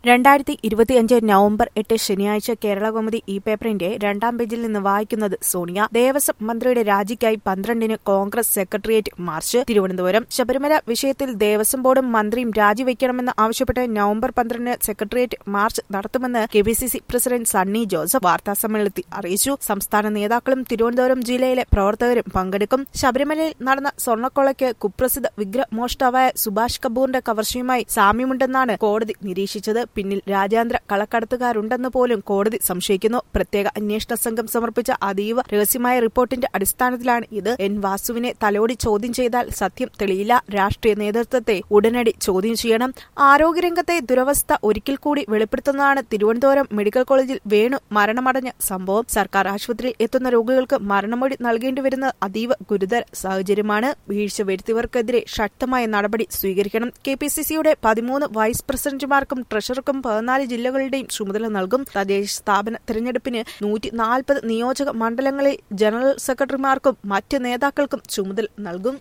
രണ്ടായിരത്തി ഇരുപത്തിയഞ്ച് നവംബർ എട്ട് ശനിയാഴ്ച കേരളകൗമുദി ഈ പേപ്പറിന്റെ രണ്ടാം പേജിൽ നിന്ന് വായിക്കുന്നത് സോണിയ ദേവസ്വം മന്ത്രിയുടെ രാജിക്കായി പന്ത്രണ്ടിന് Congress secretariat march Thiruvananthapuram Sabarimala വിഷയത്തിൽ ദേവസ്വം ബോർഡും മന്ത്രിയും രാജിവെക്കണമെന്ന് ആവശ്യപ്പെട്ട് നവംബർ പന്ത്രണ്ടിന് സെക്രട്ടേറിയറ്റ് മാർച്ച് നടത്തുമെന്ന് K P C C president Sunny Joseph വാർത്താസമ്മേളനത്തിൽ അറിയിച്ചു സംസ്ഥാന നേതാക്കളും തിരുവനന്തപുരം ജില്ലയിലെ പ്രവർത്തകരും പങ്കെടുക്കും ശബരിമലയിൽ നടന്ന സ്വർണ്ണക്കൊള്ളയ്ക്ക് കുപ്രസിദ്ധ വിഗ്രഹമോഷ്ടാവായ സുഭാഷ് കപൂറിന്റെ കവർച്ചയുമായി സാമ്യമുണ്ടെന്നാണ് കോടതി നിരീക്ഷിച്ചത് പിന്നിൽ രാജ്യാന്തര കളക്കടത്തുകാരുണ്ടെന്ന് പോലും കോടതി സംശയിക്കുന്നു പ്രത്യേക അന്വേഷണ സംഘം സമർപ്പിച്ച അതീവ രഹസ്യമായ റിപ്പോർട്ടിന്റെ അടിസ്ഥാനത്തിലാണ് ഇത് എൻ വാസുവിനെ തലോടി ചോദ്യം ചെയ്താൽ സത്യം തെളിയില്ല രാഷ്ട്രീയ നേതൃത്വത്തെ ഉടനടി ചോദ്യം ചെയ്യണം ആരോഗ്യരംഗത്തെ ദുരവസ്ഥ ഒരിക്കൽ കൂടി വെളിപ്പെടുത്തുന്നതാണ് തിരുവനന്തപുരം മെഡിക്കൽ കോളേജിൽ വേണു മരണമടഞ്ഞ സംഭവം സർക്കാർ ആശുപത്രിയിൽ എത്തുന്ന രോഗികൾക്ക് മരണമൊഴി നൽകേണ്ടി വരുന്നത് അതീവ ഗുരുതര സാഹചര്യമാണ് വീഴ്ച വരുത്തിയവർക്കെതിരെ ശക്തമായ നടപടി സ്വീകരിക്കണം കെ പി സി സിയുടെ പതിമൂന്ന് വൈസ് പ്രസിഡന്റുമാർക്കും ട്രഷറർക്കും പതിനാല് ജില്ലകളുടെയും ചുമതല നൽകും തദ്ദേശ സ്ഥാപന തെരഞ്ഞെടുപ്പിന് നൂറ്റി നാൽപ്പത് നിയോജക മണ്ഡലങ്ങളിൽ ജനറൽ സെക്രട്ടറിമാർക്കും മറ്റ് നേതാക്കൾക്കും ചുമതല നൽകും